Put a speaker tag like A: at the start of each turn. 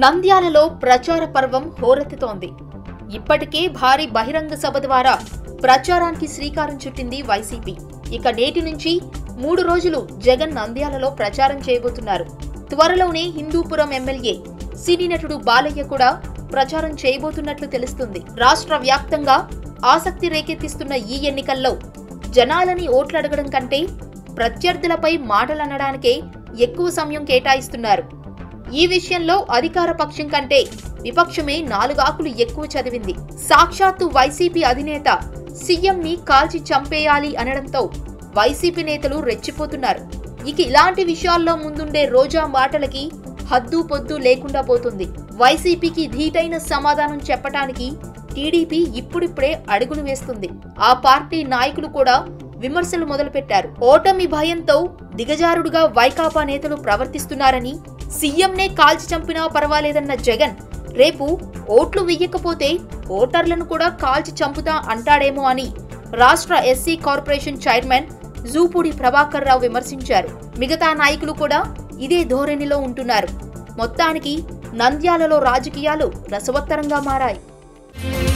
A: నంద్యాలలో ప్రచార పర్వం హోరెత్తుతోంది ఇప్పటికే భారీ బహిరంగ సభ ద్వారా ప్రచారానికి శ్రీకారం చుట్టింది వైసీపీ ఇక నేటి నుంచి మూడు రోజులు జగన్ నంద్యాలలో ప్రచారం చేయబోతున్నారు త్వరలోనే హిందూపురం ఎమ్మెల్యే సినీ నటుడు బాలయ్య కూడా ప్రచారం చేయబోతున్నట్లు తెలుస్తుంది రాష్ట్ర వ్యాప్తంగా ఆసక్తి రేకెత్తిస్తున్న ఈ ఎన్నికల్లో జనాలని ఓట్లడగడం కంటే ప్రత్యర్థులపై మాటలనడానికే ఎక్కువ సమయం కేటాయిస్తున్నారు ఈ విషయంలో అధికార పక్షం కంటే విపక్షమే నాలుగాకులు ఎక్కువ చదివింది సాక్షాత్తు వైసీపీ అధినేత సీఎంని కాల్చి చంపేయాలి అనడంతో వైసీపీ నేతలు రెచ్చిపోతున్నారు ఇక ఇలాంటి విషయాల్లో ముందుండే రోజా మాటలకి హద్దు పొద్దు లేకుండా పోతుంది వైసీపీకి ధీటైన సమాధానం చెప్పటానికి టీడీపీ ఇప్పుడిప్పుడే అడుగులు వేస్తుంది ఆ పార్టీ నాయకులు కూడా విమర్శలు మొదలుపెట్టారు ఓటమి భయంతో దిగజారుడుగా వైకాపా నేతలు ప్రవర్తిస్తున్నారని సీఎంనే కాల్చి చంపినా పర్వాలేదన్న జగన్ రేపు ఓట్లు వెయ్యకపోతే ఓటర్లను కూడా కాల్చి చంపుతా అంటాడేమో అని రాష్ట్ర SC corporation chairman Jupudi Prabhakar Rao విమర్శించారు మిగతా నాయకులు కూడా ఇదే ధోరణిలో ఉంటున్నారు మొత్తానికి నంద్యాలలో రాజకీయాలు రసవత్తరంగా మారాయి